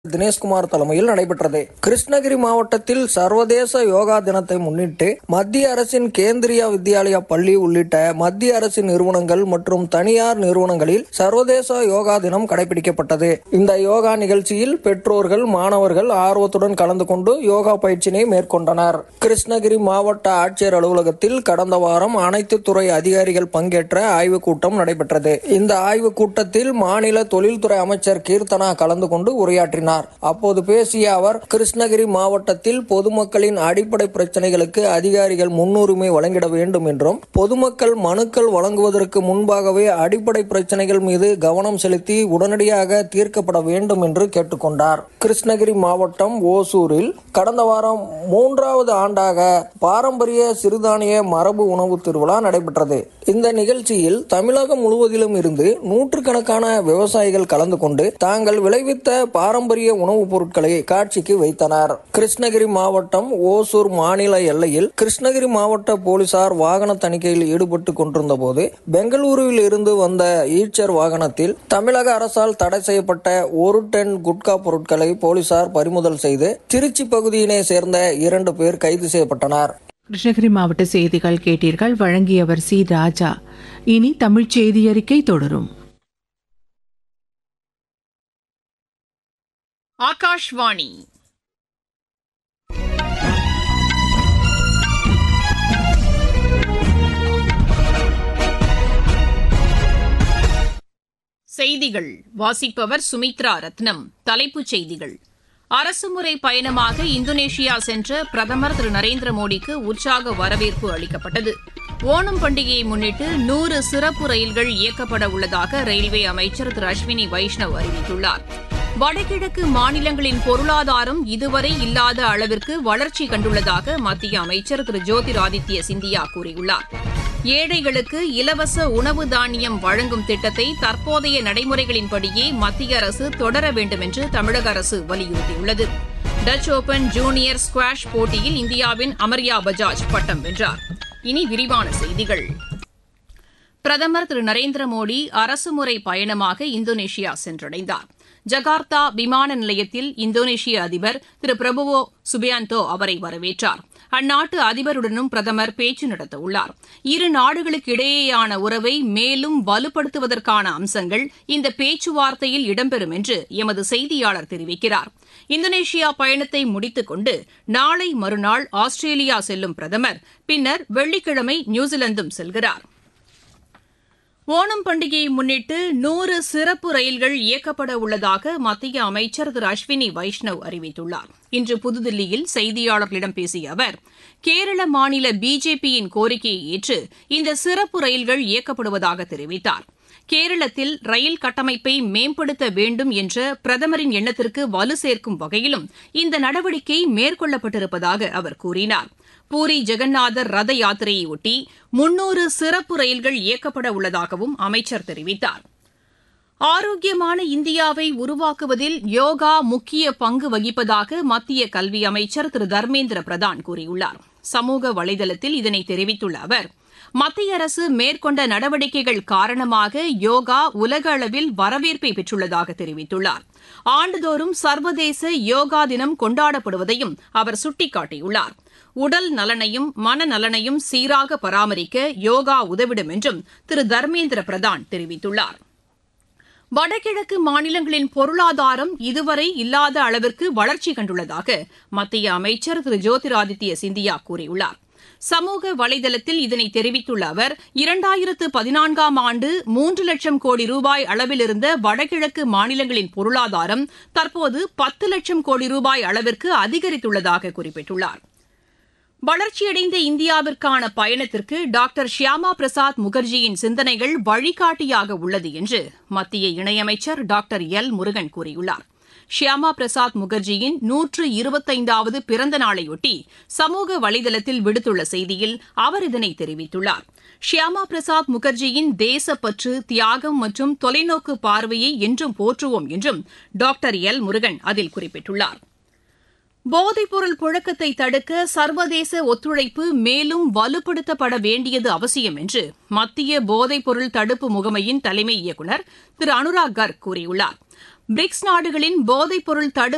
தினேஷ்குமார் தலைமையில் நடைபெற்றது கிருஷ்ணகிரி மாவட்டத்தில் சர்வதேச யோகா தினத்தை முன்னிட்டு மத்திய அரசின் கேந்திரிய வித்யாலயா பள்ளி உள்ளிட்ட மத்திய அரசின் நிறுவனங்கள் மற்றும் தனியார் நிறுவனங்களில் சர்வதேச யோகா தினம் கடைபிடிக்கப்பட்டது இந்த யோகா நிகழ்ச்சியில் பெற்றோர்கள் மாணவர்கள் ஆர்வத்துடன் கலந்து கொண்டு யோகா பயிற்சியினை மேற்கொண்டனர் கிருஷ்ணகிரி மாவட்ட ஆட்சியர் அலுவலகத்தில் கடந்த வாரம் அனைத்து துறை அதிகாரிகள் பங்கேற்ற ஆய்வுக் கூட்டம் நடைபெற்றது இந்த ஆய்வுக் கூட்டத்தில் மாநில தொழில்துறை அமைச்சர் கீர்த்தனா கலந்து கொண்டு உரையாற்றினார் அப்போது பேசிய அவர் கிருஷ்ணகிரி மாவட்டத்தில் பொதுமக்களின் அடிப்படை பிரச்சனைகளுக்கு அதிகாரிகள் முன்னுரிமை வழங்கிட வேண்டும் என்றும் பொதுமக்கள் மனுக்கள் வழங்குவதற்கு முன்பாகவே அடிப்படை பிரச்சனைகள் மீது கவனம் செலுத்தி உடனடியாக தீர்க்கப்பட வேண்டும் என்று கேட்டுக்கொண்டார் கிருஷ்ணகிரி மாவட்டம் ஓசூரில் கடந்த வாரம் மூன்றாவது ஆண்டாக பாரம்பரிய சிறுதானிய மரபு உணவு திருவிழா நடைபெற்றது இந்த நிகழ்ச்சியில் தமிழகம் முழுவதிலும் இருந்து நூற்றுக்கணக்கான விவசாயிகள் கலந்து கொண்டு தாங்கள் விளைவித்த பாரம்பரிய உணவுப் பொருட்களை காட்சிக்கு வைத்தனர் கிருஷ்ணகிரி மாவட்டம் ஓசூர் மாநில எல்லையில் கிருஷ்ணகிரி மாவட்ட போலீசார் வாகன தணிக்கையில் ஈடுபட்டு கொண்டிருந்த போது பெங்களூருவில் இருந்து வந்த ஈச்சர் வாகனத்தில் தமிழக அரசால் தடை செய்யப்பட்ட ஒரு டன் குட்கா பொருட்களை போலீசார் பறிமுதல் செய்து திருச்சி பகுதியினை சேர்ந்த இரண்டு பேர் கைது செய்யப்பட்டனர் கிருஷ்ணகிரி மாவட்ட செய்திகள் கேட்டீர்கள் வழங்கியவர் சி ராஜா இனி தமிழ்ச் செய்தி அறிக்கை தொடரும் ஆகாஷ்வாணி செய்திகள் வாசிப்பவர் சுமித்ரா ரத்னம் தலைப்புச் செய்திகள் அரசுமுறை பயணமாக இந்தோனேஷியா சென்ற பிரதமர் திரு நரேந்திர மோடிக்கு உற்சாக வரவேற்பு அளிக்கப்பட்டது ஓணம் பண்டிகையை முன்னிட்டு நூறு சிறப்பு ரயில்கள் இயக்கப்பட உள்ளதாக ரயில்வே அமைச்சர் திரு அஸ்வினி வைஷ்ணவ் அறிவித்துள்ளார் வடகிழக்கு மாநிலங்களின் பொருளாதாரம் இதுவரை இல்லாத அளவிற்கு வளர்ச்சி கண்டுள்ளதாக மத்திய அமைச்சர் திரு ஜோதிராதித்ய சிந்தியா கூறியுள்ளார் ஏழைகளுக்கு இலவச உணவு தானியம் வழங்கும் திட்டத்தை தற்போதைய நடைமுறைகளின்படியே மத்திய அரசு தொடர வேண்டும் என்று தமிழக அரசு வலியுறுத்தியுள்ளது டச் ஓபன் ஜூனியர் ஸ்குவாஷ் போட்டியில் இந்தியாவின் அமர்யா பஜாஜ் பட்டம் வென்றார் இனி விரிவான செய்திகள் பிரதமர் திரு நரேந்திர மோடி அரசுமுறை பயணமாக இந்தோனேஷியா சென்றடைந்தார் ஜகார்த்தா விமான நிலையத்தில் இந்தோனேஷிய அதிபர் திரு பிரபுவோ சுபியாந்தோ அவரை வரவேற்றார் அந்நாட்டு அதிபருடனும் பிரதமர் பேச்சு நடத்தவுள்ளார் இரு நாடுகளுக்கு இடையேயான உறவை மேலும் வலுப்படுத்துவதற்கான அம்சங்கள் இந்த பேச்சுவார்த்தையில் இடம்பெறும் என்று எமது செய்தியாளர் தெரிவிக்கிறார் இந்தோனேஷியா பயணத்தை முடித்துக் கொண்டு நாளை மறுநாள் ஆஸ்திரேலியா செல்லும் பிரதமர் பின்னர் வெள்ளிக்கிழமை நியூசிலாந்தும் செல்கிறார் ஓணம் பண்டிகையை முன்னிட்டு நூறு சிறப்பு ரயில்கள் இயக்கப்பட உள்ளதாக மத்திய அமைச்சர் திரு அஸ்வினி வைஷ்ணவ் அறிவித்துள்ளார் இன்று புதுதில்லியில் செய்தியாளர்களிடம் பேசிய அவர் கேரள மாநில பிஜேபியின் கோரிக்கையை ஏற்று இந்த சிறப்பு ரயில்கள் இயக்கப்படுவதாக தெரிவித்தார் கேரளத்தில் ரயில் கட்டமைப்பை மேம்படுத்த வேண்டும் என்ற பிரதமரின் எண்ணத்திற்கு வலு சேர்க்கும் வகையிலும் இந்த நடவடிக்கை மேற்கொள்ளப்பட்டிருப்பதாக அவர் கூறினார் பூரி ஜெகநாதர் ரத யாத்திரையொட்டி முன்னூறு சிறப்பு ரயில்கள் இயக்கப்பட உள்ளதாகவும் அமைச்சர் தெரிவித்தார் ஆரோக்கியமான இந்தியாவை உருவாக்குவதில் யோகா முக்கிய பங்கு வகிப்பதாக மத்திய கல்வி அமைச்சர் திரு தர்மேந்திர பிரதான் கூறியுள்ளார் சமூக வலைதளத்தில் இதனை தெரிவித்துள்ள அவர் மத்திய அரசு மேற்கொண்ட நடவடிக்கைகள் காரணமாக யோகா உலக அளவில் வரவேற்பை பெற்றுள்ளதாக தெரிவித்துள்ளார் ஆண்டுதோறும் சர்வதேச யோகா தினம் கொண்டாடப்படுவதையும் அவர் சுட்டிக்காட்டியுள்ளார் உடல் நலனையும் மனநலனையும் சீராக பராமரிக்க யோகா உதவிடும் என்றும் திரு தர்மேந்திர பிரதான் தெரிவித்துள்ளார் வடகிழக்கு மாநிலங்களின் பொருளாதாரம் இதுவரை இல்லாத அளவிற்கு வளர்ச்சி கண்டுள்ளதாக மத்திய அமைச்சர் திரு ஜோதிராதித்ய சிந்தியா கூறியுள்ளார் சமூக வலைதளத்தில் இதனை தெரிவித்துள்ள அவர் இரண்டாயிரத்து பதினான்காம் ஆண்டு மூன்று லட்சம் கோடி ரூபாய் அளவிலிருந்த வடகிழக்கு மாநிலங்களின் பொருளாதாரம் தற்போது பத்து லட்சம் கோடி ரூபாய் அளவிற்கு அதிகரித்துள்ளதாக குறிப்பிட்டுள்ளார் வளர்ச்சியடைந்த இந்தியாவிற்கான பயணத்திற்கு டாக்டர் ஷியாமா பிரசாத் முகர்ஜியின் சிந்தனைகள் வழிகாட்டியாக உள்ளது என்று மத்திய இணையமைச்சர் டாக்டர் எல் முருகன் கூறியுள்ளார் ஷியாமா பிரசாத் முகர்ஜியின் நூற்று இருபத்தைந்தாவது பிறந்த நாளையொட்டி சமூக வலைதளத்தில் விடுத்துள்ள செய்தியில் அவர் இதனை தெரிவித்துள்ளார் ஷியாமா பிரசாத் முகர்ஜியின் தேசப்பற்று தியாகம் மற்றும் தொலைநோக்கு பார்வையை என்றும் போற்றுவோம் என்றும் டாக்டர் எல் முருகன் அதில் குறிப்பிட்டுள்ளார் போதைப்பொருள் புழக்கத்தை தடுக்க சர்வதேச ஒத்துழைப்பு மேலும் வலுப்படுத்தப்பட வேண்டியது அவசியம் என்று மத்திய போதைப்பொருள் தடுப்பு முகமையின் தலைமை இயக்குநர் திரு அனுராக் கர்க் கூறியுள்ளார் பிரிக்ஸ் நாடுகளின் போதைப்பொருள் தடுப்பு